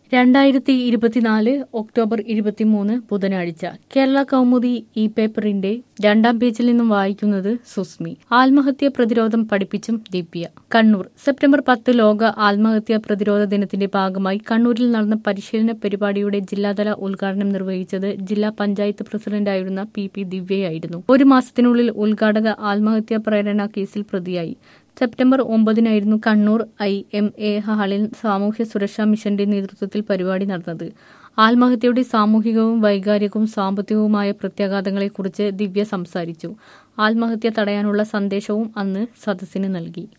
രണ്ടായിരത്തി ഇരുപത്തിനാല് ഒക്ടോബർ ഇരുപത്തിമൂന്ന് ബുധനാഴ്ച കേരള കൗമുദി ഇ പേപ്പറിന്റെ രണ്ടാം പേജിൽ നിന്നും വായിക്കുന്നത് സുസ്മി ആത്മഹത്യ പ്രതിരോധം പഠിപ്പിച്ചും ദിവ്യ കണ്ണൂർ സെപ്റ്റംബർ പത്ത് ലോക ആത്മഹത്യാ പ്രതിരോധ ദിനത്തിന്റെ ഭാഗമായി കണ്ണൂരിൽ നടന്ന പരിശീലന പരിപാടിയുടെ ജില്ലാതല ഉദ്ഘാടനം നിർവഹിച്ചത് ജില്ലാ പഞ്ചായത്ത് പ്രസിഡന്റായിരുന്ന പി പി ദിവ്യയായിരുന്നു ഒരു മാസത്തിനുള്ളിൽ ഉദ്ഘാടക ആത്മഹത്യാ പ്രേരണ കേസിൽ പ്രതിയായി സെപ്റ്റംബർ ഒമ്പതിനായിരുന്നു കണ്ണൂർ ഐ എം എ ഹാളിൽ സാമൂഹ്യ സുരക്ഷാ മിഷന്റെ നേതൃത്വത്തിൽ പരിപാടി നടന്നത് ആത്മഹത്യയുടെ സാമൂഹികവും വൈകാരികവും സാമ്പത്തികവുമായ പ്രത്യാഘാതങ്ങളെക്കുറിച്ച് ദിവ്യ സംസാരിച്ചു ആത്മഹത്യ തടയാനുള്ള സന്ദേശവും അന്ന് സദസ്സിന് നൽകി